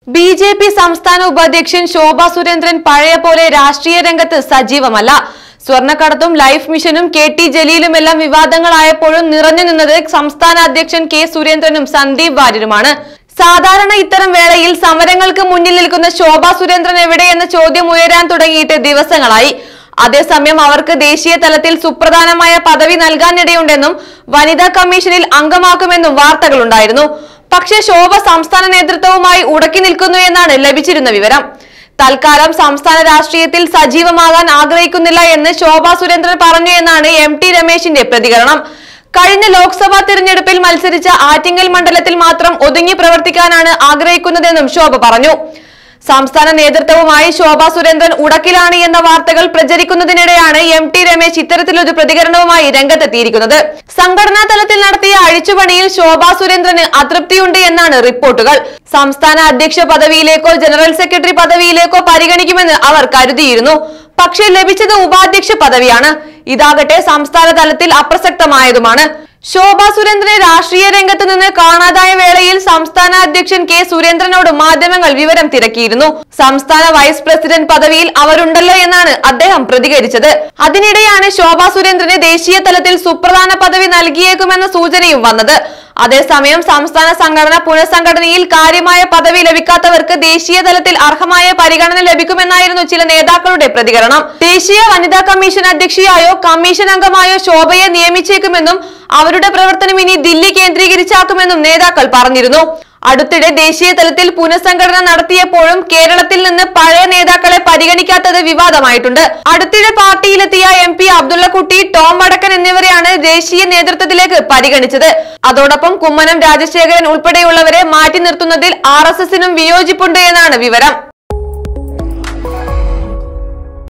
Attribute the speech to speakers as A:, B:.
A: B J P സംസ്ഥാന ഉപാധ്യക്ഷൻ ശോഭ സുരേന്ദ്രൻ പഴയ പോലെ രാഷ്ട്രീയ രംഗത്ത് സജീവമല്ല സ്വർണ്ണക്കടത്തും ലൈഫ് മിഷനും കെ ടി ജലീലുമെല്ലാം വിവാദങ്ങളായപ്പോഴും നിറഞ്ഞു നിന്നത് സംസ്ഥാന അധ്യക്ഷൻ കെ സുരേന്ദ്രനും സന്ദീപ് വാര്യരുമാണ് സാധാരണ ഇത്തരം വേളയിൽ സമരങ്ങൾക്ക് മുന്നിൽ നിൽക്കുന്ന ശോഭ സുരേന്ദ്രൻ എവിടെയെന്ന ചോദ്യം ഉയരാൻ തുടങ്ങിയിട്ട് ദിവസങ്ങളായി അതേസമയം അവർക്ക് ദേശീയ തലത്തിൽ സുപ്രധാനമായ പദവി നൽകാനിടയുണ്ടെന്നും വനിതാ കമ്മീഷനിൽ അംഗമാക്കുമെന്നും വാർത്തകളുണ്ടായിരുന്നു പക്ഷേ ശോഭ സംസ്ഥാന നേതൃത്വവുമായി ഉടക്കി നിൽക്കുന്നു എന്നാണ് ലഭിച്ചിരുന്ന വിവരം തൽക്കാലം സംസ്ഥാന രാഷ്ട്രീയത്തിൽ സജീവമാകാൻ ആഗ്രഹിക്കുന്നില്ല എന്ന് ശോഭ സുരേന്ദ്രൻ പറഞ്ഞു എന്നാണ് എം ടി രമേശിന്റെ പ്രതികരണം കഴിഞ്ഞ ലോക്സഭാ തിരഞ്ഞെടുപ്പിൽ മത്സരിച്ച ആറ്റിങ്ങൽ മണ്ഡലത്തിൽ മാത്രം ഒതുങ്ങി പ്രവർത്തിക്കാനാണ് ആഗ്രഹിക്കുന്നതെന്നും ശോഭ പറഞ്ഞു സംസ്ഥാന നേതൃത്വവുമായി ശോഭ സുരേന്ദ്രൻ ഉടക്കിലാണ് എന്ന വാർത്തകൾ പ്രചരിക്കുന്നതിനിടെയാണ് എം ടി രമേശ് ഇത്തരത്തിലൊരു പ്രതികരണവുമായി രംഗത്തെത്തിയിരിക്കുന്നത് സംഘടനാ തലത്തിൽ നടത്തിയ അഴിച്ചുപണിയിൽ ശോഭ സുരേന്ദ്രന് അതൃപ്തിയുണ്ട് എന്നാണ് റിപ്പോർട്ടുകൾ സംസ്ഥാന അധ്യക്ഷ പദവിയിലേക്കോ ജനറൽ സെക്രട്ടറി പദവിയിലേക്കോ പരിഗണിക്കുമെന്ന് അവർ കരുതിയിരുന്നു പക്ഷേ ലഭിച്ചത് ഉപാധ്യക്ഷ പദവിയാണ് ഇതാകട്ടെ സംസ്ഥാന തലത്തിൽ അപ്രസക്തമായതുമാണ് ശോഭ സുരേന്ദ്രനെ രാഷ്ട്രീയ രംഗത്ത് നിന്ന് കാണാതായ വേളയിൽ സംസ്ഥാന അധ്യക്ഷൻ കെ സുരേന്ദ്രനോട് മാധ്യമങ്ങൾ വിവരം തിരക്കിയിരുന്നു സംസ്ഥാന വൈസ് പ്രസിഡന്റ് പദവിയിൽ അവരുണ്ടല്ലോ എന്നാണ് അദ്ദേഹം പ്രതികരിച്ചത് അതിനിടെയാണ് ശോഭ സുരേന്ദ്രന് ദേശീയ തലത്തിൽ സുപ്രധാന പദവി നൽകിയേക്കുമെന്ന സൂചനയും വന്നത് അതേസമയം സംസ്ഥാന സംഘടന പുനഃസംഘടനയിൽ കാര്യമായ പദവി ലഭിക്കാത്തവർക്ക് ദേശീയ തലത്തിൽ അർഹമായ പരിഗണന ലഭിക്കുമെന്നായിരുന്നു ചില നേതാക്കളുടെ പ്രതികരണം ദേശീയ വനിതാ കമ്മീഷൻ അധ്യക്ഷയായോ കമ്മീഷൻ അംഗമായോ ശോഭയെ നിയമിച്ചേക്കുമെന്നും അവരുടെ പ്രവർത്തനം ഇനി ദില്ലി കേന്ദ്രീകരിച്ചാക്കുമെന്നും നേതാക്കൾ പറഞ്ഞിരുന്നു അടുത്തിടെ ദേശീയ തലത്തിൽ പുനഃസംഘടന നടത്തിയപ്പോഴും കേരളത്തിൽ നിന്ന് പഴയ നേതാക്കളെ പരിഗണിക്കാത്തത് വിവാദമായിട്ടുണ്ട് അടുത്തിടെ പാർട്ടിയിലെത്തിയ എം പി അബ്ദുള്ളക്കുട്ടി ടോം വടക്കൻ എന്നിവരെയാണ് ദേശീയ നേതൃത്വത്തിലേക്ക് പരിഗണിച്ചത് അതോടൊപ്പം കുമ്മനം രാജശേഖരൻ ഉൾപ്പെടെയുള്ളവരെ മാറ്റി നിർത്തുന്നതിൽ ആർ എസ് എസിനും വിയോജിപ്പുണ്ട് എന്നാണ് വിവരം